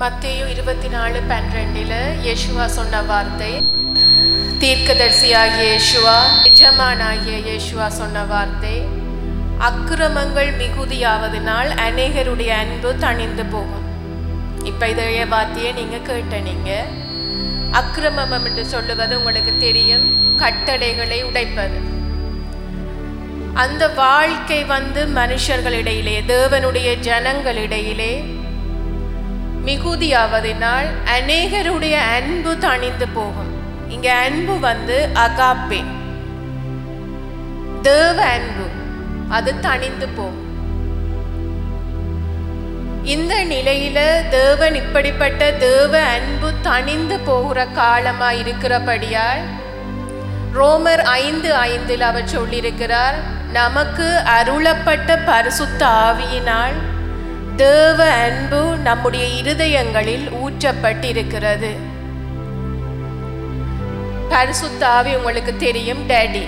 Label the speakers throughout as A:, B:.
A: மத்தேயு இருபத்தி நாலு பன்னிரெண்டில் யேசுவா சொன்ன வார்த்தை தீர்க்கதரிசியாகிய யேசுவா எஜமானாகிய யேசுவா சொன்ன வார்த்தை அக்கிரமங்கள் மிகுதியாவதனால் அநேகருடைய அன்பு தணிந்து போகும் இப்போ இதைய வார்த்தையை நீங்கள் கேட்ட நீங்கள் அக்கிரமம் என்று சொல்லுவது உங்களுக்கு தெரியும் கட்டளைகளை உடைப்பது அந்த வாழ்க்கை வந்து மனுஷர்களிடையிலே தேவனுடைய ஜனங்களிடையிலே மிகுதியாவதினால் அநேகருடைய அன்பு தணிந்து போகும் இங்க அன்பு வந்து அகாப்பே தேவ அன்பு அது தணிந்து போகும் இந்த நிலையில தேவன் இப்படிப்பட்ட தேவ அன்பு தணிந்து போகிற காலமா இருக்கிறபடியால் ரோமர் ஐந்து ஐந்தில் அவர் சொல்லியிருக்கிறார் நமக்கு அருளப்பட்ட பரிசுத்த ஆவியினால் தேவ அன்பு நம்முடைய இருதயங்களில் ஊற்றப்பட்டிருக்கிறது பரிசுத்த ஆவி உங்களுக்கு தெரியும் டேடி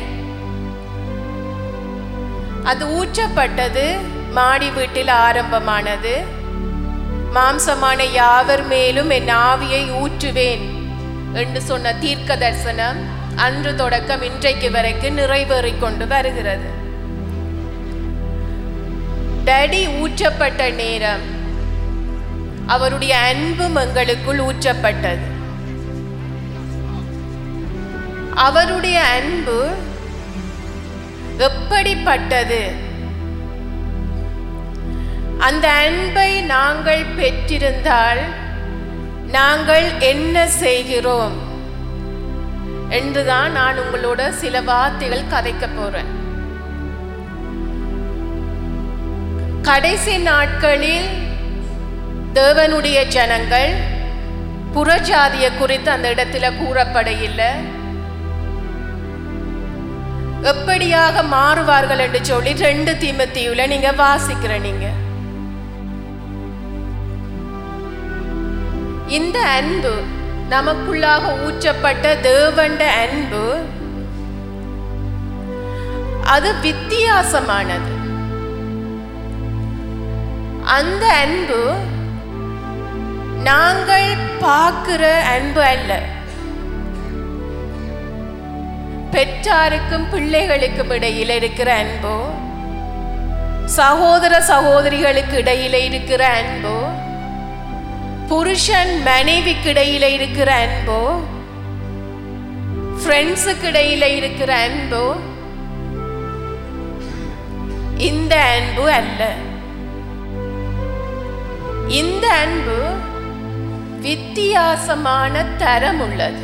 A: அது ஊற்றப்பட்டது மாடி வீட்டில் ஆரம்பமானது மாம்சமான யாவர் மேலும் என் ஆவியை ஊற்றுவேன் என்று சொன்ன தீர்க்க தரிசனம் அன்று தொடக்கம் இன்றைக்கு வரைக்கும் நிறைவேறிக் கொண்டு வருகிறது டடி ஊற்றப்பட்ட நேரம் அவருடைய அன்பும் எங்களுக்குள் ஊற்றப்பட்டது அவருடைய அன்பு எப்படிப்பட்டது அந்த அன்பை நாங்கள் பெற்றிருந்தால் நாங்கள் என்ன செய்கிறோம் என்றுதான் நான் உங்களோட சில வார்த்தைகள் கதைக்க போறேன் கடைசி நாட்களில் தேவனுடைய ஜனங்கள் புறஜாதிய குறித்து அந்த இடத்துல கூறப்பட இல்லை எப்படியாக மாறுவார்கள் என்று சொல்லி ரெண்டு தீமத்தியுல நீங்க வாசிக்கிற நீங்க இந்த அன்பு நமக்குள்ளாக ஊற்றப்பட்ட தேவண்ட அன்பு அது வித்தியாசமானது அந்த அன்பு நாங்கள் பார்க்கிற அன்பு அல்ல பெற்றாருக்கும் பிள்ளைகளுக்கும் இடையில் இருக்கிற அன்போ சகோதர சகோதரிகளுக்கு இடையில இருக்கிற அன்போ புருஷன் மனைவிக்கு இடையில இருக்கிற அன்போ ஃப்ரெண்ட்ஸுக்கு இடையில இருக்கிற அன்போ இந்த அன்பு அல்ல இந்த அன்பு வித்தியாசமான தரம் உள்ளது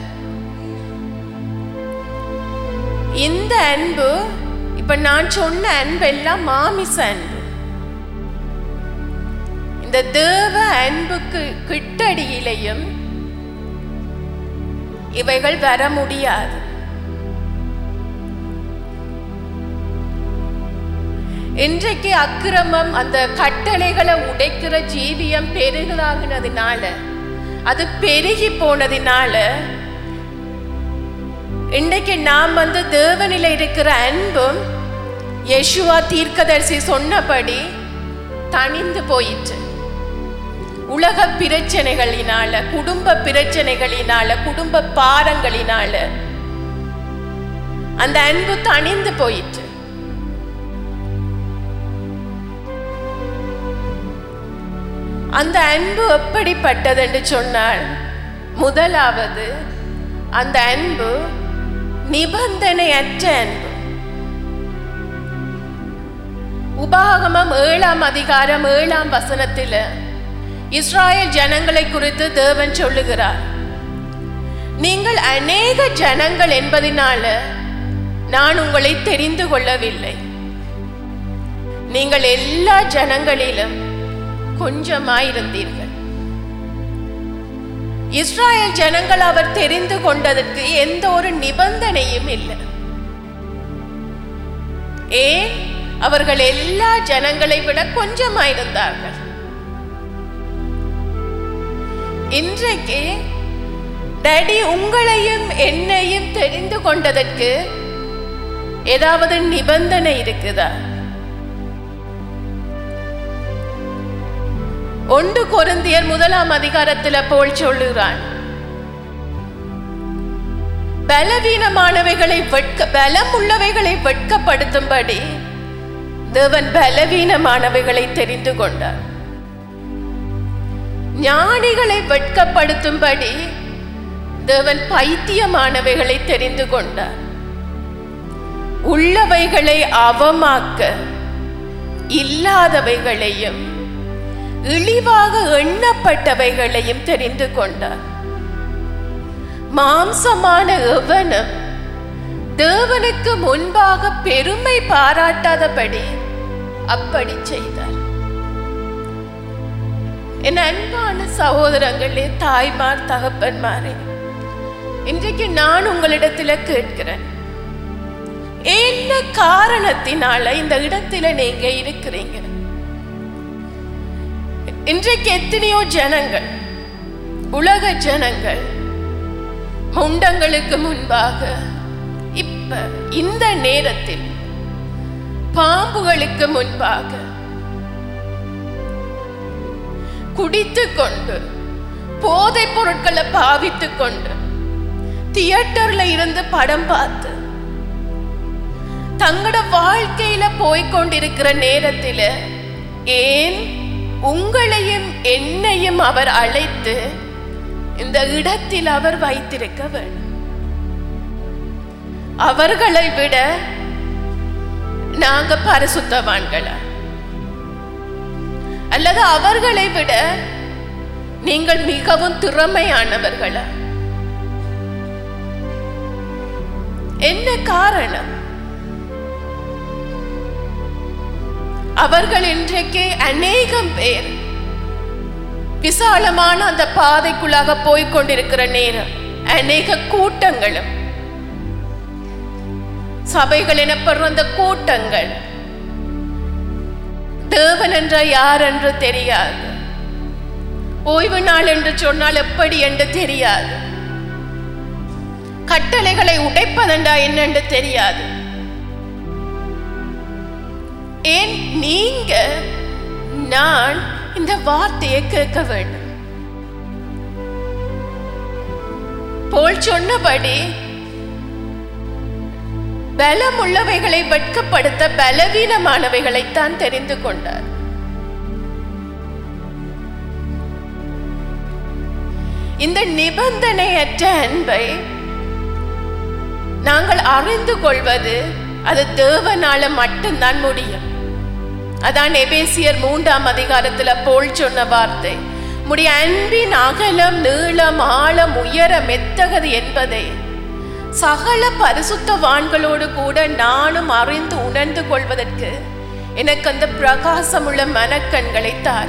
A: இந்த அன்பு இப்ப நான் சொன்ன அன்பெல்லாம் மாமிச அன்பு இந்த தேவ அன்புக்கு கிட்டடியிலையும் இவைகள் வர முடியாது இன்றைக்கு அக்கிரமம் அந்த கட்டளைகளை உடைக்கிற ஜீவியம் பெருகலாகினதுனால அது பெருகி போனதினால இன்றைக்கு நாம் வந்து தேவனில் இருக்கிற அன்பும் யெசுவா தீர்க்கதரிசி சொன்னபடி தணிந்து போயிற்று உலக பிரச்சனைகளினால குடும்ப பிரச்சனைகளினால குடும்ப பாரங்களினால அந்த அன்பு தணிந்து போயிற்று அந்த அன்பு எப்படிப்பட்டது என்று சொன்னால் முதலாவது அந்த அன்பு நிபந்தனையற்ற அன்பு உபாகமம் ஏழாம் அதிகாரம் ஏழாம் வசனத்தில் இஸ்ராயல் ஜனங்களை குறித்து தேவன் சொல்லுகிறார் நீங்கள் அநேக ஜனங்கள் என்பதினால நான் உங்களை தெரிந்து கொள்ளவில்லை நீங்கள் எல்லா ஜனங்களிலும் கொஞ்சமாயிருந்தீர்கள் இஸ்ராயல் ஜனங்கள் அவர் தெரிந்து கொண்டதற்கு எந்த ஒரு நிபந்தனையும் இல்லை ஏன் அவர்கள் எல்லா ஜனங்களை விட கொஞ்சமாயிருந்தார்கள் இன்றைக்கு டேடி உங்களையும் என்னையும் தெரிந்து கொண்டதற்கு ஏதாவது நிபந்தனை இருக்குதா ஒன்று கொருந்தியர் முதலாம் அதிகாரத்துல போல் சொல்லுகிறான் பலவீனமானவைகளை வெட்க பலம் உள்ளவைகளை வெட்கப்படுத்தும்படி தேவன் பலவீனமானவைகளை தெரிந்து கொண்டார் ஞானிகளை வெட்கப்படுத்தும்படி தேவன் பைத்தியமானவைகளை தெரிந்து கொண்டார் உள்ளவைகளை அவமாக்க இல்லாதவைகளையும் இழிவாக எண்ணப்பட்டவைகளையும் தெரிந்து கொண்டார் மாம்சமான எவனும் தேவனுக்கு முன்பாக பெருமை பாராட்டாதபடி அப்படி செய்தார் என் அன்பான சகோதரங்களே தாய்மார் தகப்பன்மாரே இன்றைக்கு நான் உங்களிடத்துல கேட்கிறேன் என்ன காரணத்தினால இந்த இடத்துல நீங்க இருக்கிறீங்க இன்றைக்கு எத்தனையோ ஜனங்கள் உலக ஜனங்கள் முண்டங்களுக்கு முன்பாக இப்ப இந்த நேரத்தில் பாம்புகளுக்கு முன்பாக குடித்துக் கொண்டு போதைப் பொருட்களை பாவித்துக் கொண்டு தியேட்டர்ல இருந்து படம் பார்த்து தங்களோட வாழ்க்கையில போய்கொண்டிருக்கிற நேரத்தில் ஏன் உங்களையும் என்னையும் அவர் அழைத்து இந்த இடத்தில் அவர் வைத்திருக்க வேண்டும் அவர்களை விட நாங்க பரிசுத்தவான்களா அல்லது அவர்களை விட நீங்கள் மிகவும் திறமையானவர்களா என்ன காரணம் அவர்கள் இன்றைக்கு அநேகம் பேர் விசாலமான அந்த பாதைக்குள்ளாக போய்க் கொண்டிருக்கிற நேரம் அநேக கூட்டங்களும் சபைகள் எனப்படுற அந்த கூட்டங்கள் தேவன் என்ற யார் என்று தெரியாது ஓய்வு நாள் என்று சொன்னால் எப்படி என்று தெரியாது கட்டளைகளை உடைப்பதென்றா என்னென்று தெரியாது ஏன் நீங்க நான் இந்த வார்த்தையை கேட்க வேண்டும் போல் சொன்னபடி பலம் உள்ளவைகளை வெட்கப்படுத்த பலவீனமானவைகளைத்தான் தெரிந்து கொண்டார் இந்த நிபந்தனையற்ற அன்பை நாங்கள் அறிந்து கொள்வது அது தேவனால மட்டும்தான் முடியும் அதான் எபேசியர் மூன்றாம் அதிகாரத்துல போல் சொன்ன வார்த்தை முடி அன்பின் அகலம் நீளம் ஆழம் உயரம் எத்தகது என்பதை சகல பரிசுத்தவான்களோடு கூட நானும் அறிந்து உணர்ந்து கொள்வதற்கு எனக்கு அந்த பிரகாசமுள்ள மனக்கண்களை தார்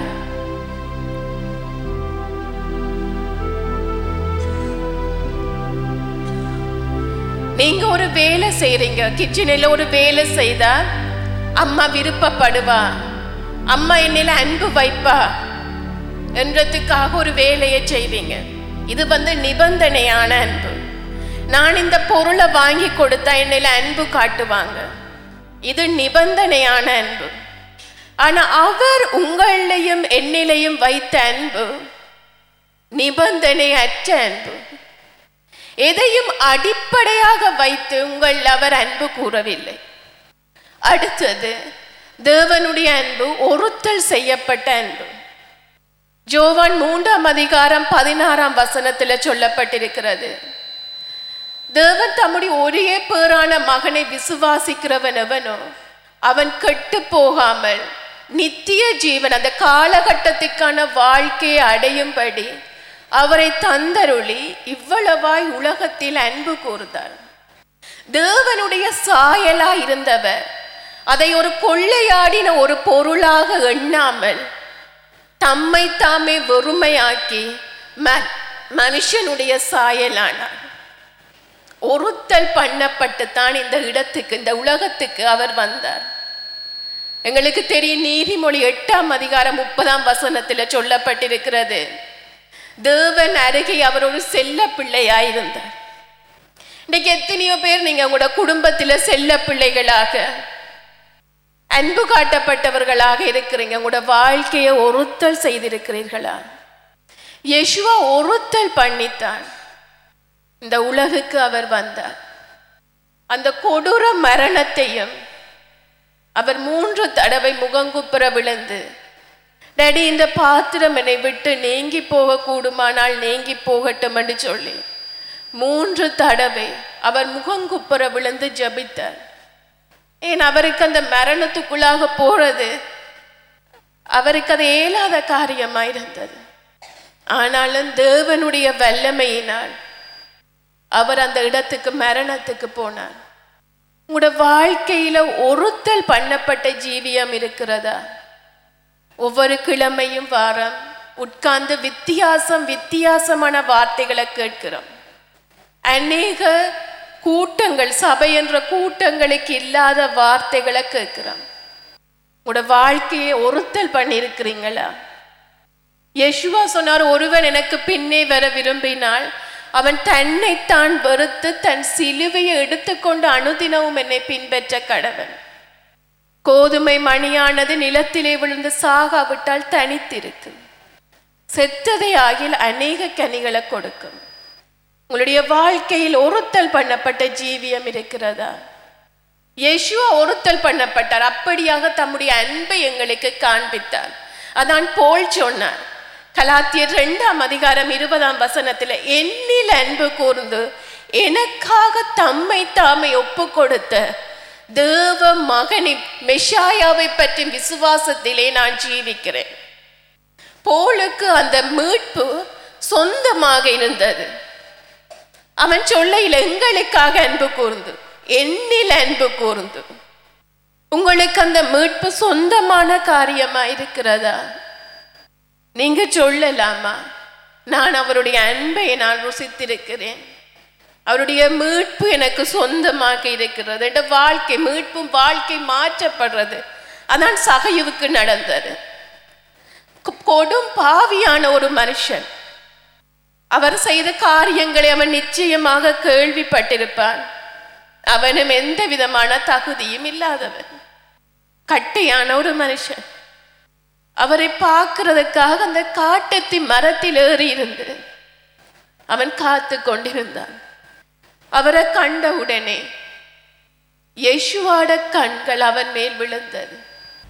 A: நீங்க ஒரு வேலை செய்றீங்க கிச்சனில் ஒரு வேலை செய்தா அம்மா விருப்பப்படுவா அம்மா என்னில அன்பு வைப்பா என்றதுக்காக ஒரு வேலையை செய்வீங்க இது வந்து நிபந்தனையான அன்பு நான் இந்த பொருளை வாங்கி கொடுத்தா என்னில அன்பு காட்டுவாங்க இது நிபந்தனையான அன்பு ஆனா அவர் உங்களையும் என்னிலையும் வைத்த அன்பு நிபந்தனை அற்ற அன்பு எதையும் அடிப்படையாக வைத்து உங்கள் அவர் அன்பு கூறவில்லை அடுத்தது தேவனுடைய அன்பு ஒருத்தல் செய்யப்பட்ட அன்பு ஜோவான் மூன்றாம் அதிகாரம் பதினாறாம் வசனத்துல சொல்லப்பட்டிருக்கிறது தேவன் தம்முடைய ஒரே பேரான மகனை விசுவாசிக்கிறவன் எவனோ அவன் கெட்டு போகாமல் நித்திய ஜீவன் அந்த காலகட்டத்துக்கான வாழ்க்கையை அடையும்படி அவரை தந்தருளி இவ்வளவாய் உலகத்தில் அன்பு கூர்ந்தார் தேவனுடைய சாயலா இருந்தவர் அதை ஒரு கொள்ளையாடின ஒரு பொருளாக எண்ணாமல் தம்மை தாமே வெறுமையாக்கி ம- மனுஷனுடைய சாயலானார் ஒருத்தல் பண்ணப்பட்டு தான் இந்த இடத்துக்கு இந்த உலகத்துக்கு அவர் வந்தார் எங்களுக்கு தெரியும் நீதிமொழி எட்டாம் அதிகாரம் முப்பதாம் வசனத்துல சொல்லப்பட்டிருக்கிறது தேவன் அருகே அவர் ஒரு செல்ல பிள்ளையாயிருந்தார் இன்னைக்கு எத்தனையோ பேர் நீங்க உங்களோட குடும்பத்துல செல்ல பிள்ளைகளாக அன்பு காட்டப்பட்டவர்களாக இருக்கிறீங்க உங்களோட வாழ்க்கையை ஒருத்தல் செய்திருக்கிறீர்களா யேசுவா ஒருத்தல் பண்ணித்தான் இந்த உலகுக்கு அவர் வந்தார் அந்த கொடூர மரணத்தையும் அவர் மூன்று தடவை முகங்குப்புற விழுந்து டேடி இந்த பாத்திரம் என்னை விட்டு நீங்கி போக கூடுமானால் நீங்கி போகட்டும் என்று சொல்லி மூன்று தடவை அவர் முகங்குப்புற விழுந்து ஜபித்தார் ஏன் அவருக்கு அந்த மரணத்துக்குள்ளாக போறது அவருக்கு அது இயலாத காரியமாயிருந்தது ஆனாலும் தேவனுடைய வல்லமையினால் அவர் அந்த இடத்துக்கு மரணத்துக்கு போனார் உங்களோட வாழ்க்கையில ஒருத்தல் பண்ணப்பட்ட ஜீவியம் இருக்கிறதா ஒவ்வொரு கிழமையும் வாரம் உட்கார்ந்து வித்தியாசம் வித்தியாசமான வார்த்தைகளை கேட்கிறோம் அநேக கூட்டங்கள் சபை என்ற கூட்டங்களுக்கு இல்லாத வார்த்தைகளை கேட்கிறோம் உங்களோட வாழ்க்கையை ஒருத்தல் பண்ணியிருக்கிறீங்களா யேசுவா சொன்னார் ஒருவன் எனக்கு பின்னே வர விரும்பினால் அவன் தன்னைத்தான் வெறுத்து தன் சிலுவையை எடுத்துக்கொண்டு அனுதினமும் என்னை பின்பற்ற கடவன் கோதுமை மணியானது நிலத்திலே விழுந்து சாகாவிட்டால் தனித்திருக்கும் செத்ததை ஆகில் அநேக கனிகளை கொடுக்கும் உங்களுடைய வாழ்க்கையில் ஒருத்தல் பண்ணப்பட்ட ஜீவியம் இருக்கிறதா யேசுவா ஒருத்தல் பண்ணப்பட்டார் அப்படியாக தம்முடைய அன்பை எங்களுக்கு காண்பித்தார் அதான் போல் சொன்னார் கலாத்தியர் ரெண்டாம் அதிகாரம் இருபதாம் வசனத்துல என்னில் அன்பு கூர்ந்து எனக்காக தம்மை தாமை ஒப்பு கொடுத்த தேவ மகனின் மெஷாயாவை பற்றி விசுவாசத்திலே நான் ஜீவிக்கிறேன் போலுக்கு அந்த மீட்பு சொந்தமாக இருந்தது அவன் சொல்லையில் எங்களுக்காக அன்பு கூர்ந்து என்னில் அன்பு கூர்ந்து உங்களுக்கு அந்த மீட்பு சொந்தமான காரியமா இருக்கிறதா நீங்க சொல்லலாமா நான் அவருடைய அன்பை நான் ருசித்திருக்கிறேன் அவருடைய மீட்பு எனக்கு சொந்தமாக இருக்கிறது என்ற வாழ்க்கை மீட்பும் வாழ்க்கை மாற்றப்படுறது அதான் சகையுவுக்கு நடந்தது கொ- கொடும் பாவியான ஒரு மனுஷன் அவர் செய்த காரியங்களை அவன் நிச்சயமாக கேள்விப்பட்டிருப்பான் அவனும் எந்த விதமான தகுதியும் இல்லாதவன் கட்டியான ஒரு மனுஷன் அவரை பார்க்கிறதுக்காக அந்த காட்டத்தி மரத்தில் ஏறி இருந்து அவன் காத்து கொண்டிருந்தான் அவரை கண்ட உடனே யேசுவாட கண்கள் அவன் மேல் விழுந்தது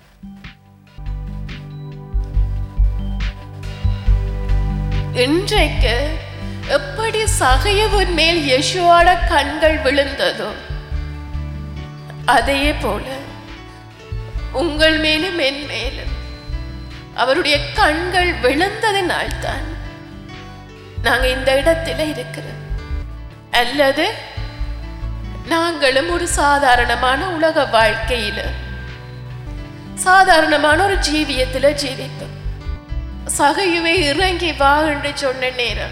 A: இன்றைக்கு எப்படி சகையவன் மேல் யேசுவாட கண்கள் விழுந்ததோ அதே போல உங்கள் மேலும் என் மேலும் அவருடைய கண்கள் விழுந்ததினால்தான் நாங்க இந்த இடத்துல இருக்கிறோம் அல்லது நாங்களும் ஒரு சாதாரணமான உலக வாழ்க்கையில சாதாரணமான ஒரு ஜீவியத்துல ஜீவித்தோம் சகையுவே இறங்கி வா என்று சொன்ன நேரம்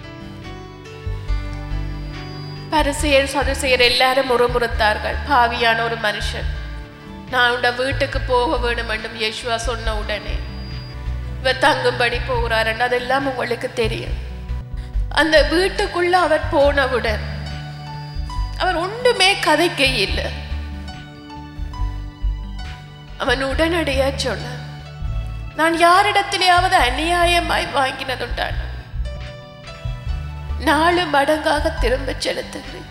A: பரிசெயர் சதுசெயர் எல்லாரும் முறுமுறுத்தார்கள் பாவியான ஒரு மனுஷன் நான் உண்ட வீட்டுக்கு போக வேணும் என்றும் யேசுவா சொன்ன உடனே இவர் தங்கும்படி போகிறாருன்னு அதெல்லாம் உங்களுக்கு தெரியும் அந்த வீட்டுக்குள்ள அவர் போனவுடன் அவர் ஒன்றுமே கதைக்க இல்லை அவன் உடனடியா சொன்னான் நான் யாரிடத்திலேயாவது அநியாயமாய் வாங்கினதுண்டான நாலு மடங்காக திரும்ப செலுத்துகிறேன்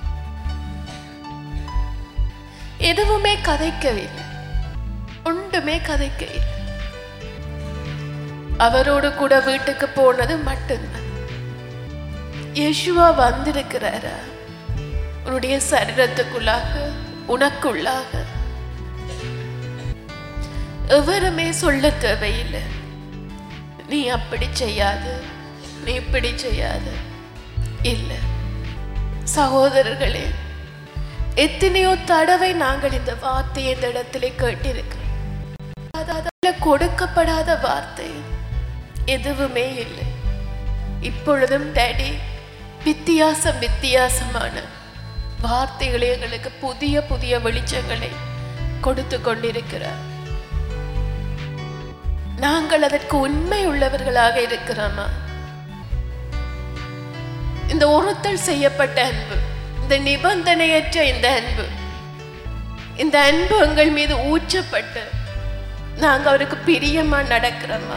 A: எதுவுமே கதைக்கவில்லை ஒன்றுமே கதைக்கவில்லை அவரோடு கூட வீட்டுக்கு போனது மட்டும்தான் யேசுவா வந்திருக்கிறாரா உன்னுடைய சரீரத்துக்குள்ளாக உனக்குள்ளாக எவருமே சொல்ல தேவையில்லை நீ அப்படி செய்யாது நீ இப்படி செய்யாது இல்லை சகோதரர்களே எத்தனையோ தடவை நாங்கள் இந்த வார்த்தையை இந்த இடத்திலே கேட்டிருக்கிறோம் அதில் கொடுக்கப்படாத வார்த்தை எதுவுமே இல்லை இப்பொழுதும் டேடி வித்தியாசம் வித்தியாசமான வார்த்தைகளை எங்களுக்கு புதிய புதிய வெளிச்சங்களை கொடுத்து கொண்டிருக்கிறார் நாங்கள் அதற்கு உண்மை உள்ளவர்களாக இருக்கிறோமா இந்த ஒருத்தல் செய்யப்பட்ட அன்பு இந்த நிபந்தனையற்ற இந்த அன்பு இந்த அன்பு எங்கள் மீது ஊற்றப்பட்டு நாங்க அவருக்கு பிரியமா நடக்கிறோமா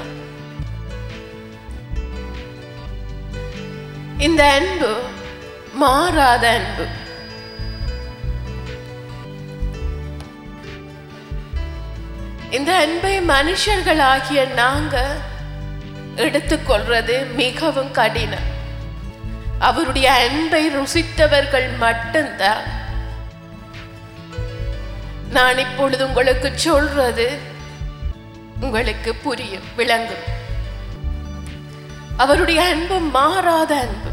A: இந்த அன்பு மாறாத அன்பு இந்த அன்பை மனுஷர்களாகிய நாங்க எடுத்துக்கொள்றது மிகவும் கடினம் அவருடைய அன்பை ருசித்தவர்கள் மட்டும்தான் நான் இப்பொழுது உங்களுக்கு சொல்றது உங்களுக்கு புரியும் விளங்கும் அவருடைய அன்பு மாறாத அன்பு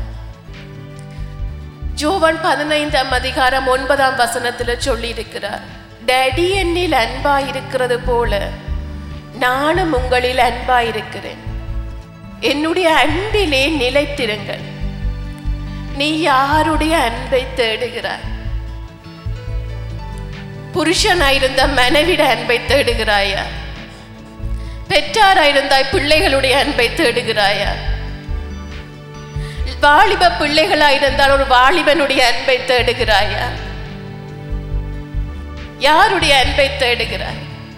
A: ஜோவான் பதினைந்தாம் அதிகாரம் ஒன்பதாம் வசனத்துல சொல்லி இருக்கிறார் டேடி என்னில் அன்பாயிருக்கிறது போல நானும் உங்களில் அன்பாயிருக்கிறேன் என்னுடைய அன்பிலே நிலைத்திருங்கள் நீ யாருடைய அன்பை தேடுகிறாய் புருஷனாயிருந்த மனைவிட அன்பை தேடுகிறாயா பெற்றாராயிருந்தாய் பிள்ளைகளுடைய அன்பை தேடுகிறாயா வாலிப பிள்ளைகளாயிருந்தால் ஒரு வாலிபனுடைய அன்பை தேடுகிறாயா யாருடைய அன்பை தேடுகிறாய்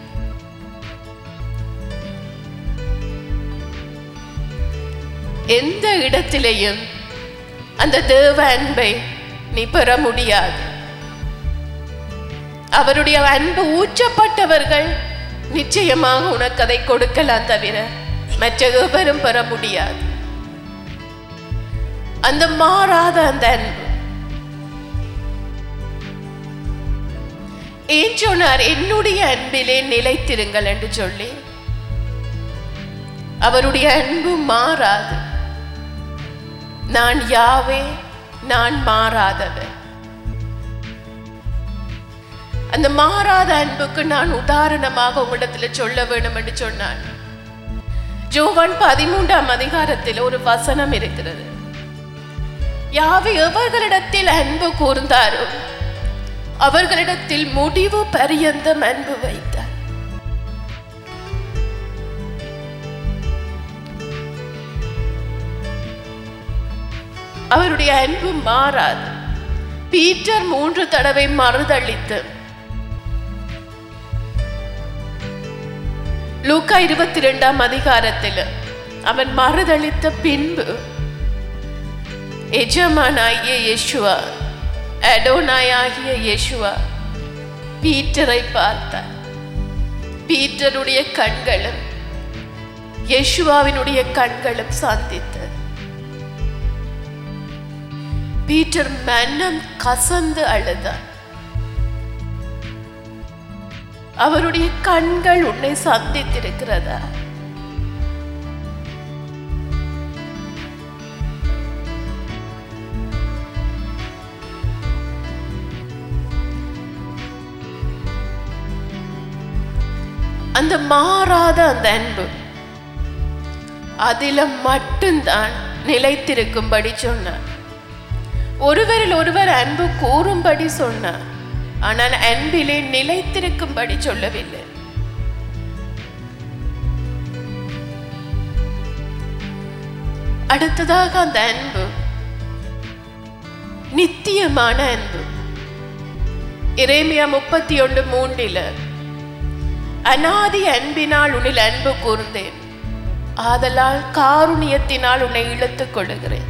A: எந்த இடத்திலேயும் அந்த தேவ அன்பை நீ பெற முடியாது அவருடைய அன்பு ஊற்றப்பட்டவர்கள் நிச்சயமாக உனக்கு அதை கொடுக்கலாம் தவிர மற்ற எவரும் பெற முடியாது அந்த மாறாத அந்த அன்பு ஏன் சொன்னார் என்னுடைய அன்பிலே நிலைத்திருங்கள் என்று சொல்லி அவருடைய அன்பு மாறாது நான் யாவே நான் மாறாதவன் அந்த மாறாத அன்புக்கு நான் உதாரணமாக உங்களிடத்துல சொல்ல வேண்டும் என்று சொன்னான் ஜோவான் பதிமூன்றாம் அதிகாரத்தில் ஒரு வசனம் இருக்கிறது யாவை எவர்களிடத்தில் அன்பு கூர்ந்தாரோ அவர்களிடத்தில் முடிவு பரியந்தம் அன்பு வைத்தார் அவருடைய அன்பு மாறாது பீட்டர் மூன்று தடவை மறுதளித்து லூக்கா இருபத்தி ரெண்டாம் அதிகாரத்தில் அவன் மறுதளித்த பின்பு எஜமானாகிய யேசுவா அடோனாயாகிய யேசுவா பீட்டரை பார்த்தார் பீட்டருடைய கண்களும் யேசுவாவினுடைய கண்களும் சந்தித்தது பீட்டர் மன்னம் கசந்து அழுதார் அவருடைய கண்கள் உன்னை சந்தித்திருக்கிறதா அந்த மாறாத அந்த அன்பு அதில மட்டும்தான் நிலைத்திருக்கும்படி சொன்னார் ஒருவரில் ஒருவர் அன்பு கூறும்படி சொன்னார் ஆனால் அன்பிலே நிலைத்திருக்கும்படி சொல்லவில்லை அடுத்ததாக அந்த அன்பு நித்தியமான அன்பு இறைமையா முப்பத்தி ஒன்று மூன்றில் அனாதி அன்பினால் உன்னில் அன்பு கூர்ந்தேன் ஆதலால் காருணியத்தினால் உன்னை இழுத்துக் கொள்ளுகிறேன்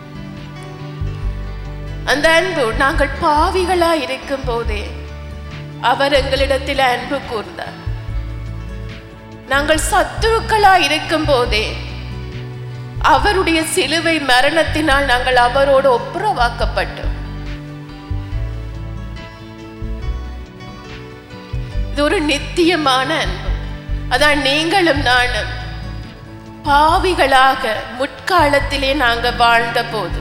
A: அந்த அன்பு நாங்கள் பாவிகளா இருக்கும் போதே அவர் எங்களிடத்தில் அன்பு கூர்ந்தார் நாங்கள் சத்துருக்களா இருக்கும் போதே அவருடைய சிலுவை மரணத்தினால் நாங்கள் அவரோடு ஒப்புரவாக்கப்பட்டோம் இது ஒரு நித்தியமான அன்பு அதான் நீங்களும் நானும் பாவிகளாக முற்காலத்திலே நாங்க வாழ்ந்த போது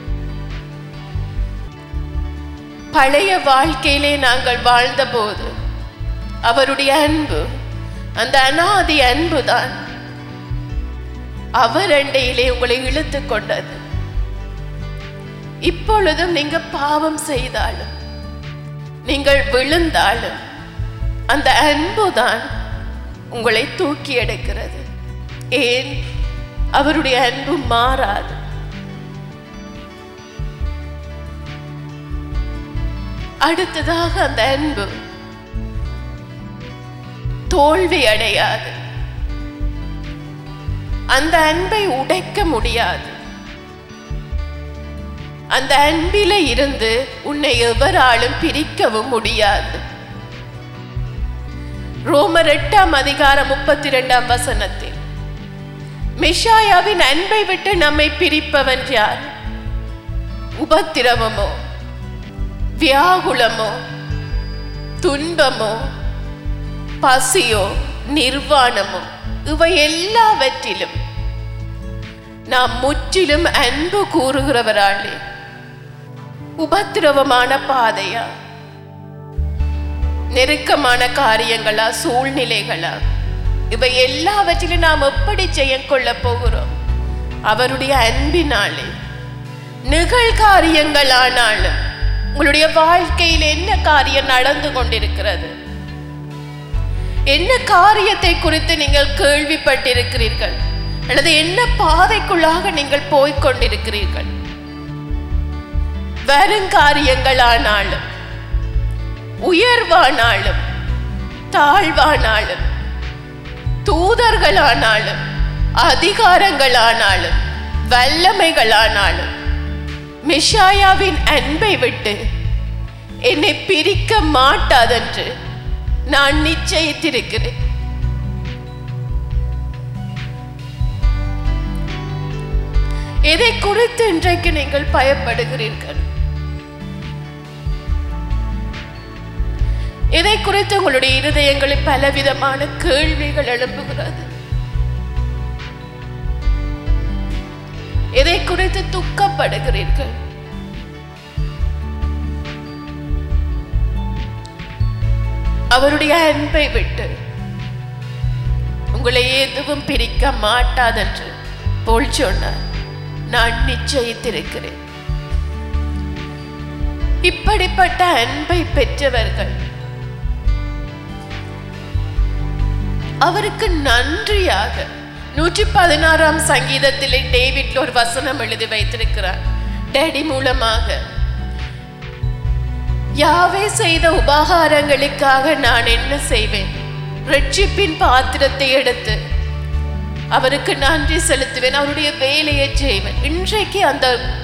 A: பழைய வாழ்க்கையிலே நாங்கள் வாழ்ந்த போது அவருடைய அன்பு அந்த அனாதி அன்புதான் அவர் அண்டையிலே உங்களை இழுத்து கொண்டது இப்பொழுதும் நீங்க பாவம் செய்தாலும் நீங்கள் விழுந்தாலும் அந்த அன்புதான் உங்களை தூக்கி எடுக்கிறது ஏன் அவருடைய அன்பு மாறாது அடுத்ததாக அந்த அன்பு தோல்வி அடையாது அந்த அன்பை உடைக்க முடியாது அந்த அன்பில இருந்து உன்னை எவராலும் பிரிக்கவும் முடியாது ரோமர் எட்டாம் அதிகாரம் முப்பத்தி இரண்டாம் வசனத்தில் மிஷாயாவின் அன்பை விட்டு நம்மை பிரிப்பவன் யார் உபத்திரவமோ வியாகுலமோ துன்பமோ பசியோ நிர்வாணமோ இவை எல்லாவற்றிலும் நாம் முற்றிலும் அன்பு கூறுகிறவராளே உபத்திரவமான பாதையா நெருக்கமான காரியங்களா சூழ்நிலைகளா இவை எல்லாவற்றிலும் நாம் எப்படி ஜெயம் கொள்ள போகிறோம் அவருடைய அன்பினாலே நிகழ்காரியங்களானாலும் உங்களுடைய வாழ்க்கையில் என்ன காரியம் நடந்து கொண்டிருக்கிறது என்ன காரியத்தை குறித்து நீங்கள் கேள்விப்பட்டிருக்கிறீர்கள் அல்லது என்ன பாதைக்குள்ளாக நீங்கள் போய்க் கொண்டிருக்கிறீர்கள் வருங்காரியங்களானாலும் உயர்வானாலும் தாழ்வானாலும் தூதர்களானாலும் அதிகாரங்களானாலும் வல்லமைகளானாலும் மிஷாயாவின் அன்பை விட்டு என்னை பிரிக்க மாட்டாதென்று நான் நிச்சயித்திருக்கிறேன் எதை குறித்து இன்றைக்கு நீங்கள் பயப்படுகிறீர்கள் எதை குறித்து உங்களுடைய இருதயங்களில் பலவிதமான கேள்விகள் எழுப்புகிறது எதை குறித்து துக்கப்படுகிறீர்கள் அவருடைய அன்பை விட்டு உங்களை எதுவும் பிரிக்க மாட்டாதென்று போல் சொன்னார் நான் நிச்சயித்திருக்கிறேன் இப்படிப்பட்ட அன்பை பெற்றவர்கள் அவருக்கு நன்றியாக நூற்றி பதினாறாம் சங்கீதத்திலே டேவிட்ல ஒரு வசனம் எழுதி வைத்திருக்கிறார் டேடி மூலமாக யாவே செய்த உபகாரங்களுக்காக நான் என்ன செய்வேன் ரட்சிப்பின் பாத்திரத்தை எடுத்து அவருக்கு நன்றி செலுத்துவேன் அவருடைய வேலையை செய்வேன் இன்றைக்கு அந்த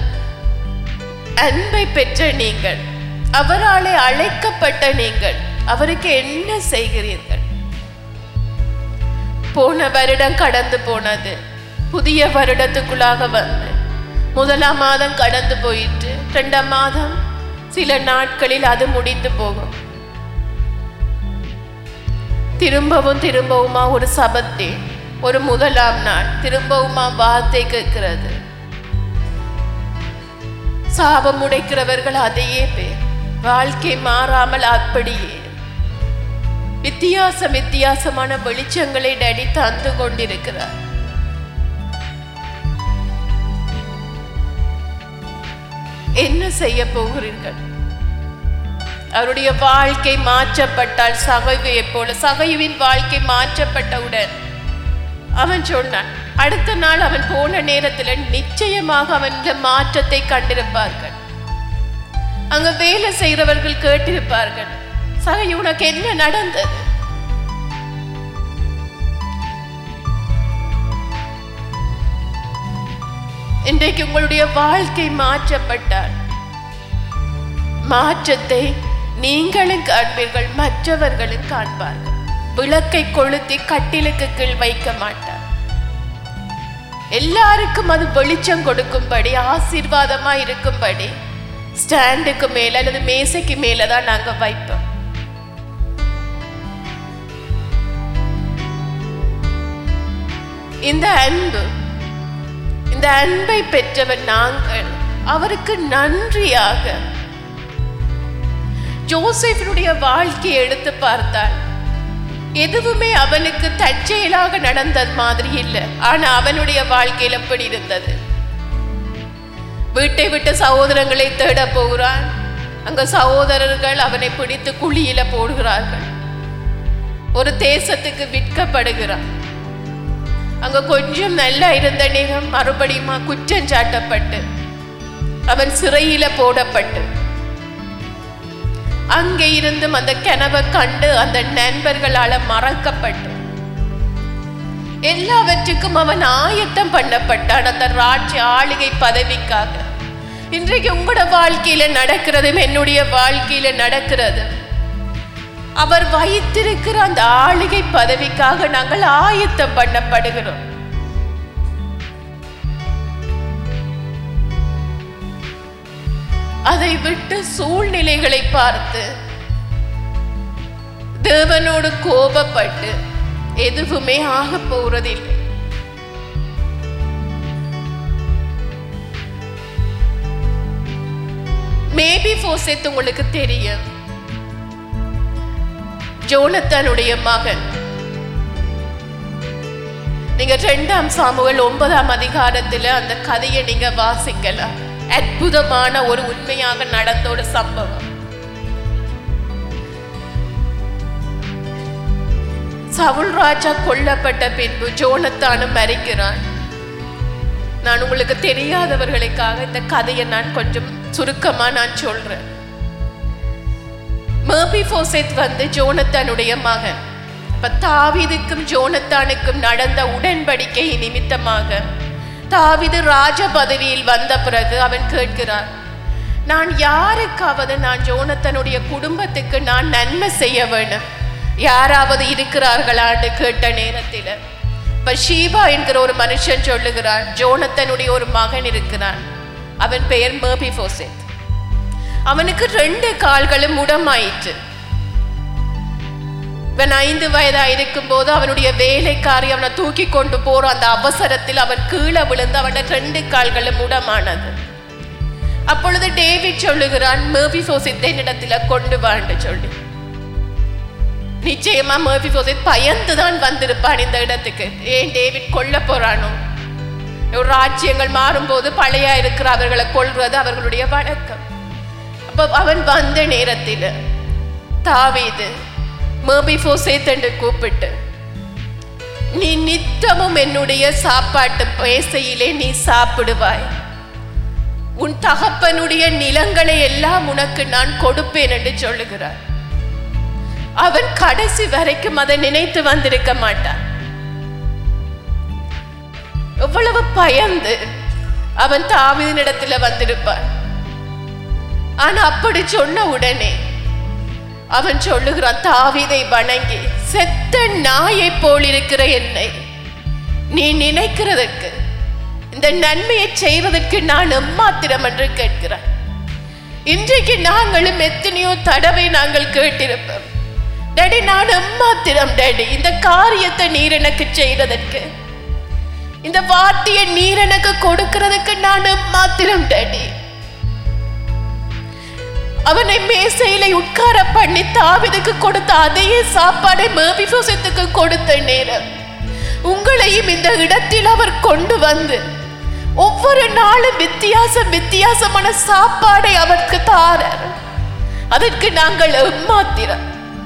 A: அன்பை பெற்ற நீங்கள் அவராலே அழைக்கப்பட்ட நீங்கள் அவருக்கு என்ன செய்கிறீர்கள் போன வருடம் கடந்து போனது புதிய வருடத்துக்குள்ளாக வந்து முதலாம் மாதம் கடந்து போயிட்டு ரெண்டாம் மாதம் சில நாட்களில் அது முடிந்து போகும் திரும்பவும் திரும்பவுமா ஒரு சபத்தே ஒரு முதலாம் நாள் திரும்பவுமா வார்த்தை கேட்கிறது சாபம் உடைக்கிறவர்கள் அதையே பேர் வாழ்க்கை மாறாமல் அப்படியே வித்தியாச வித்தியாசமான வெளிச்சங்களை டடி தந்து கொண்டிருக்கிறார் என்ன செய்ய போகிறீர்கள் அவருடைய வாழ்க்கை மாற்றப்பட்டால் சகைவையை போல சகைவின் வாழ்க்கை மாற்றப்பட்டவுடன் அவன் சொன்னான் அடுத்த நாள் அவன் போன நேரத்தில் நிச்சயமாக அவன் இந்த மாற்றத்தை கண்டிருப்பார்கள் அங்க வேலை செய்கிறவர்கள் கேட்டிருப்பார்கள் சகை உனக்கு என்ன நடந்தது இன்றைக்கு உங்களுடைய வாழ்க்கை மாற்றப்பட்டால் மாற்றத்தை நீங்களும் காண்பீர்கள் மற்றவர்களும் காண்பார்கள் விளக்கை கொளுத்தி கட்டிலுக்கு கீழ் வைக்க மாட்டார் எல்லாருக்கும் அது வெளிச்சம் கொடுக்கும்படி ஆசீர்வாதமா இருக்கும்படி ஸ்டாண்டுக்கு மேல அல்லது மேசைக்கு மேல தான் நாங்க வைப்போம் இந்த அன்பு இந்த அன்பை பெற்றவர் நாங்கள் அவருக்கு நன்றியாக ஜோசப்பினுடைய வாழ்க்கையை எடுத்து பார்த்தால் எதுவுமே அவனுக்கு தற்செயலாக நடந்தது மாதிரி இல்லை ஆனா அவனுடைய வாழ்க்கையில் எப்படி இருந்தது வீட்டை விட்டு சகோதரங்களை தேட போகிறான் அங்க சகோதரர்கள் அவனை பிடித்து குழியில போடுகிறார்கள் ஒரு தேசத்துக்கு விற்கப்படுகிறான் அங்க கொஞ்சம் நல்லா இருந்த நேரம் மறுபடியும் குற்றம் சாட்டப்பட்டு அவன் சிறையில போடப்பட்டு அங்கே இருந்தும் அந்த கனவை கண்டு அந்த நண்பர்களால மறக்கப்பட்டு எல்லாவற்றுக்கும் அவன் ஆயத்தம் பண்ணப்பட்டான் அந்த ராஜ்ய ஆளுகை பதவிக்காக இன்றைக்கு உங்களோட வாழ்க்கையில நடக்கிறதும் என்னுடைய வாழ்க்கையில நடக்கிறது அவர் வைத்திருக்கிற அந்த ஆளுகை பதவிக்காக நாங்கள் ஆயத்தம் பண்ணப்படுகிறோம் அதை விட்டு சூழ்நிலைகளை பார்த்து தேவனோடு கோபப்பட்டு எதுவுமே ஆக போறதில்லை மேபி ஃபோசெத் உங்களுக்கு தெரியும் ஜோனத்தானுடைய மகன் நீங்க ரெண்டாம் சாமுவேல் ஒன்பதாம் அதிகாரத்துல அந்த கதையை நீங்க வாசிக்கலாம் அற்புதமான ஒரு உண்மையாக நடந்த ஒரு சம்பவம் சவுல் ராஜா கொல்லப்பட்ட பின்பு ஜோனத்தானும் மறிக்கிறான் நான் உங்களுக்கு தெரியாதவர்களுக்காக இந்த கதையை நான் கொஞ்சம் சுருக்கமா நான் சொல்றேன் மேபி ஃபோசெத் வந்து ஜோனத்தானுடைய மகன் அப்ப தாவீதுக்கும் ஜோனத்தானுக்கும் நடந்த உடன்படிக்கை நிமித்தமாக தாவீது ராஜ பதவியில் வந்த பிறகு அவன் கேட்கிறான் நான் யாருக்காவது நான் ஜோனத்தனுடைய குடும்பத்துக்கு நான் நன்மை செய்ய வேணும் யாராவது இருக்கிறார்களான்னு கேட்ட நேரத்தில் இப்ப ஷீபா என்கிற ஒரு மனுஷன் சொல்லுகிறான் ஜோனத்தனுடைய ஒரு மகன் இருக்கிறான் அவன் பெயர் மேபி ஃபோசெத் அவனுக்கு ரெண்டு கால்களும் முடமாயிற்று இவன் ஐந்து வயதா இருக்கும் போது அவனுடைய வேலைக்காரி அவனை தூக்கி கொண்டு போற அந்த அவசரத்தில் அவன் கீழே விழுந்து அவன ரெண்டு கால்களும் முடமானது அப்பொழுது டேவிட் சொல்லுகிறான் மேபி ஃபோசித்தை இடத்துல கொண்டு வான்னு சொல்லி நிச்சயமா மேபி ஃபோசித் பயந்து தான் வந்திருப்பான் இந்த இடத்துக்கு ஏன் டேவிட் கொல்ல போறானோ ஒரு ராஜ்யங்கள் மாறும்போது பழைய இருக்கிற அவர்களை கொள்வது அவர்களுடைய வழக்கம் அப்ப அவன் வந்த நேரத்தில் தாவீது மேபி ஃபோசேத் என்று கூப்பிட்டு நீ நித்தமும் என்னுடைய சாப்பாட்டு பேசையிலே நீ சாப்பிடுவாய் உன் தகப்பனுடைய நிலங்களை எல்லாம் உனக்கு நான் கொடுப்பேன் என்று சொல்லுகிறார் அவன் கடைசி வரைக்கும் அதை நினைத்து வந்திருக்க மாட்டான் எவ்வளவு பயந்து அவன் தாவீதினிடத்துல வந்திருப்பான் ஆனா அப்படி சொன்ன உடனே அவன் சொல்லுகிறான் தாவீதை வணங்கி செத்த நாயை போல் இருக்கிற என்னை நீ நினைக்கிறதற்கு இந்த நன்மையை செய்வதற்கு நான் எம்மாத்திரம் என்று கேட்கிறான் இன்றைக்கு நாங்களும் எத்தனையோ தடவை நாங்கள் கேட்டிருப்போம் டேடி நான் எம்மாத்திரம் டேடி இந்த காரியத்தை நீர் எனக்கு செய்வதற்கு இந்த வார்த்தையை நீர் எனக்கு கொடுக்கிறதுக்கு நான் எம்மாத்திரம் டேடி அவனை மேசையில உட்கார பண்ணி தாவிதுக்கு கொடுத்த அதே சாப்பாடை மேபிசோசத்துக்கு கொடுத்த நேரம் உங்களையும் இந்த இடத்தில் அவர் கொண்டு வந்து ஒவ்வொரு நாளும் வித்தியாசம் வித்தியாசமான சாப்பாடை அவருக்கு தாரார் அதற்கு நாங்கள் எம்மாத்திரம்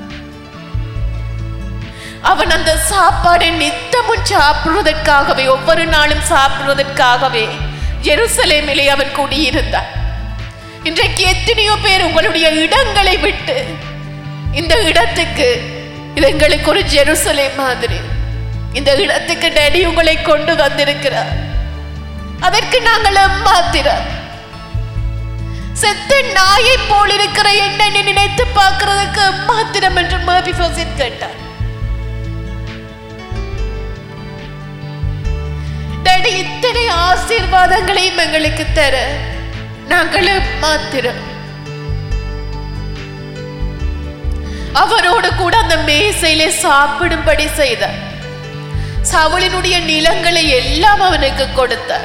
A: அவன் அந்த சாப்பாடை நித்தமும் சாப்பிடுவதற்காகவே ஒவ்வொரு நாளும் சாப்பிடுவதற்காகவே ஜெருசலேமிலே அவன் குடியிருந்தான் இன்றைக்கு எத்தனையோ பேர் உங்களுடைய இடங்களை விட்டு இந்த இடத்துக்கு இது எங்களுக்கு ஒரு ஜெருசலேம் மாதிரி இந்த இடத்துக்கு டேடி உங்களை கொண்டு வந்திருக்கிறார் அதற்கு நாங்கள் எம்மாத்திரம் செத்த நாயை போல் இருக்கிற என்ன நீ நினைத்து பார்க்கிறதுக்கு எம்மாத்திரம் என்று மேபி ஃபோசித் கேட்டார் டேடி இத்தனை ஆசீர்வாதங்களையும் எங்களுக்கு தர நாங்கள் மாத்திரம் அவரோடு கூட அந்த மேசையிலே சாப்பிடும்படி செய்தார் சவுளினுடைய நிலங்களை எல்லாம் அவனுக்கு கொடுத்தார்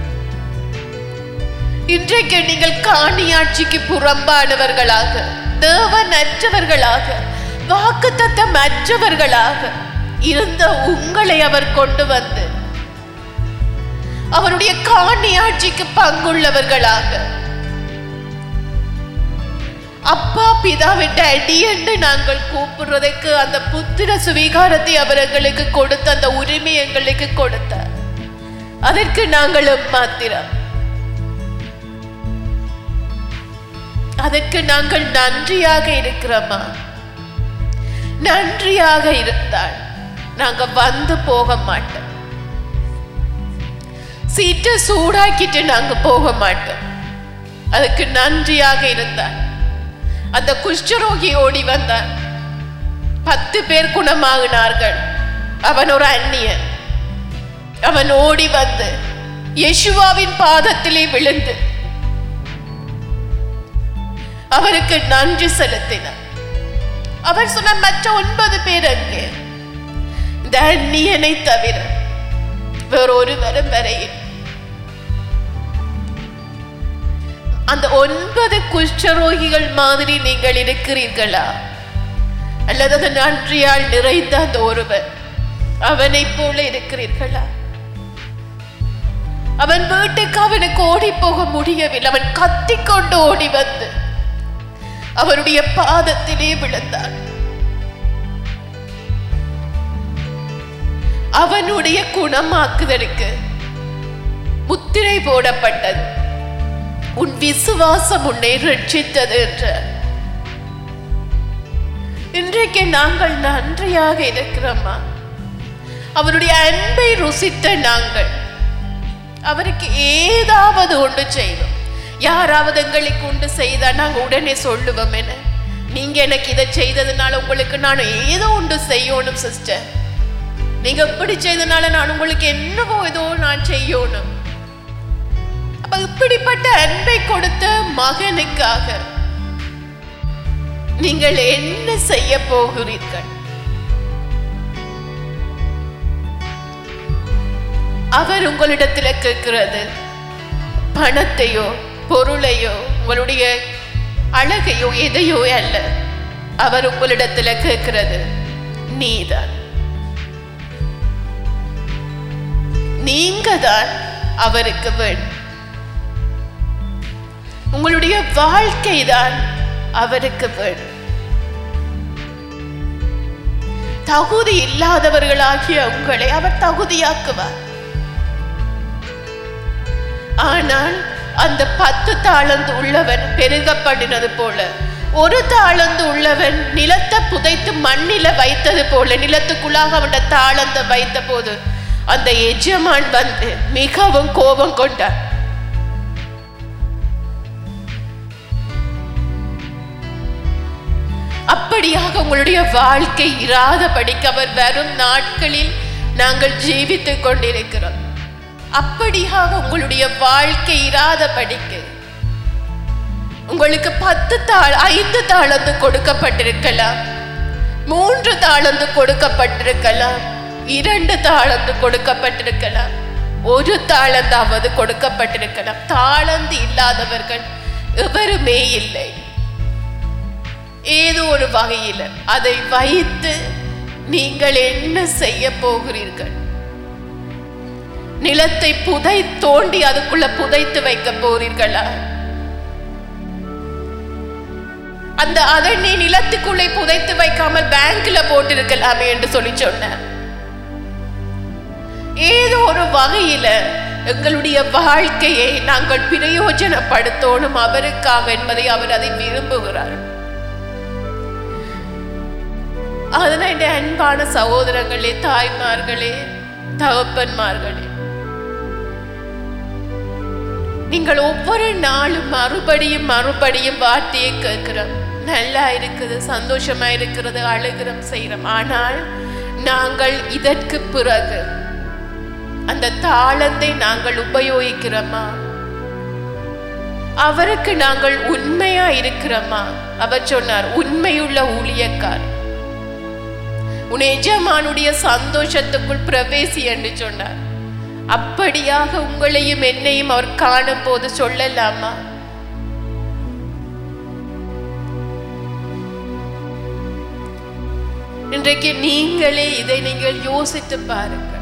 A: இன்றைக்கு நீங்கள் காணியாட்சிக்கு புறம்பானவர்களாக தேவனற்றவர்களாக வாக்குத்தத்தம் அற்றவர்களாக இருந்த உங்களை அவர் கொண்டு வந்து அவருடைய காணியாட்சிக்கு பங்குள்ளவர்களாக அப்பா பிதாவிட்ட அடி என்று நாங்கள் கூப்பிடுறதுக்கு அந்த புத்திர சுவீகாரத்தை அவர் எங்களுக்கு கொடுத்த அந்த உரிமை எங்களுக்கு கொடுத்தார் அதற்கு நாங்கள் மாத்திரம் அதற்கு நாங்கள் நன்றியாக இருக்கிறோமா நன்றியாக இருந்தால் நாங்க வந்து போக மாட்டோம் சீட்டை சூடாக்கிட்டு நாங்க போக மாட்டோம் அதுக்கு நன்றியாக இருந்தார் அந்த குஷ்டரோகி ஓடி வந்தான் பத்து பேர் குணமாகினார்கள் அவன் ஒரு அந்நியன் அவன் ஓடி வந்து யேசுவாவின் பாதத்திலே விழுந்து அவருக்கு நன்றி செலுத்தினார் அவர் சொன்ன மற்ற ஒன்பது பேர் அங்கே இந்த அந்நியனை தவிர வேறொருவரும் வரையில் அந்த ஒன்பது குஷ்டரோகிகள் மாதிரி நீங்கள் இருக்கிறீர்களா அல்லது அந்த நன்றியால் நிறைந்த அந்த ஒருவன் அவனைப் போல இருக்கிறீர்களா அவன் வீட்டுக்கு அவனுக்கு ஓடி போக முடியவில்லை அவன் கத்திக்கொண்டு ஓடி வந்து அவருடைய பாதத்திலே விழுந்தான் அவனுடைய குணமாக்குதலுக்கு முத்திரை போடப்பட்டது உன் விசுவாசம் உன்னை ரட்சித்தது என்ற இன்றைக்கு நாங்கள் நன்றியாக இருக்கிறோமா அவருடைய அன்பை ருசித்த நாங்கள் அவருக்கு ஏதாவது ஒன்று செய்வோம் யாராவது எங்களுக்கு உண்டு செய்தா நாங்க உடனே சொல்லுவோம் என்ன நீங்க எனக்கு இதை செய்ததுனால உங்களுக்கு நான் ஏதோ ஒன்று செய்யணும் சிஸ்டர் நீங்க இப்படி செய்தனால நான் உங்களுக்கு என்னவோ ஏதோ நான் செய்யணும் அப்ப இப்படிப்பட்ட அன்பை கொடுத்த மகனுக்காக நீங்கள் என்ன செய்ய போகிறீர்கள் அவர் உங்களிடத்துல கேட்கிறது பணத்தையோ பொருளையோ உங்களுடைய அழகையோ எதையோ அல்ல அவர் உங்களிடத்துல கேட்கிறது நீதான் நீங்க தான் அவருக்கு வேணும் உங்களுடைய வாழ்க்கை தான் அவருக்கு வேணும் தகுதி இல்லாதவர்களாகிய உங்களை அவர் தகுதியாக்குவார் ஆனால் அந்த பத்து தாளந்து உள்ளவன் பெருகப்படினது போல ஒரு தாளந்து உள்ளவன் நிலத்தை புதைத்து மண்ணில வைத்தது போல நிலத்துக்குள்ளாக அவன் தாளந்த வைத்த போது அந்த எஜமான் வந்து மிகவும் கோபம் கொண்டார் அப்படியாக உங்களுடைய வாழ்க்கை இராதபடிக்கு அவர் வரும் நாட்களில் நாங்கள் ஜீவித்துக் கொண்டிருக்கிறோம் அப்படியாக உங்களுடைய வாழ்க்கை இராதபடிக்கு உங்களுக்கு பத்து தாள் ஐந்து தாளந்து கொடுக்கப்பட்டிருக்கலாம் மூன்று தாளந்து கொடுக்கப்பட்டிருக்கலாம் இரண்டு தாளந்து கொடுக்கப்பட்டிருக்கலாம் ஒரு தாளந்தாவது கொடுக்கப்பட்டிருக்கலாம் தாளந்து இல்லாதவர்கள் எவருமே இல்லை ஏதோ ஒரு வகையில் அதை வைத்து நீங்கள் என்ன செய்ய போகிறீர்கள் நிலத்தை புதை தோண்டி அதுக்குள்ள புதைத்து வைக்க போறீர்களா அந்த அதை நீ நிலத்துக்குள்ளே புதைத்து வைக்காமல் பேங்க்ல போட்டிருக்கலாமே என்று சொல்லி சொன்னார் ஏதோ ஒரு வகையில எங்களுடைய வாழ்க்கையை நாங்கள் பிரயோஜனப்படுத்தணும் அவருக்காக என்பதை அவர் அதை விரும்புகிறார் அதனால் என் அன்பான சகோதரங்களே தாய்மார்களே தகப்பன்மார்களே நீங்கள் ஒவ்வொரு நாளும் மறுபடியும் மறுபடியும் வார்த்தையை கேட்கிறோம் நல்லா இருக்குது சந்தோஷமா இருக்கிறது அழுகிறோம் செய்கிறோம் ஆனால் நாங்கள் இதற்கு பிறகு அந்த தாளந்தை நாங்கள் உபயோகிக்கிறோமா அவருக்கு நாங்கள் உண்மையா இருக்கிறோமா அவர் சொன்னார் உண்மையுள்ள ஊழியக்கார் உன் எஜமானுடைய சந்தோஷத்துக்குள் பிரவேசி என்று சொன்னார் அப்படியாக உங்களையும் என்னையும் அவர் காணும் போது சொல்லலாமா இன்றைக்கு நீங்களே இதை நீங்கள் யோசித்து பாருங்கள்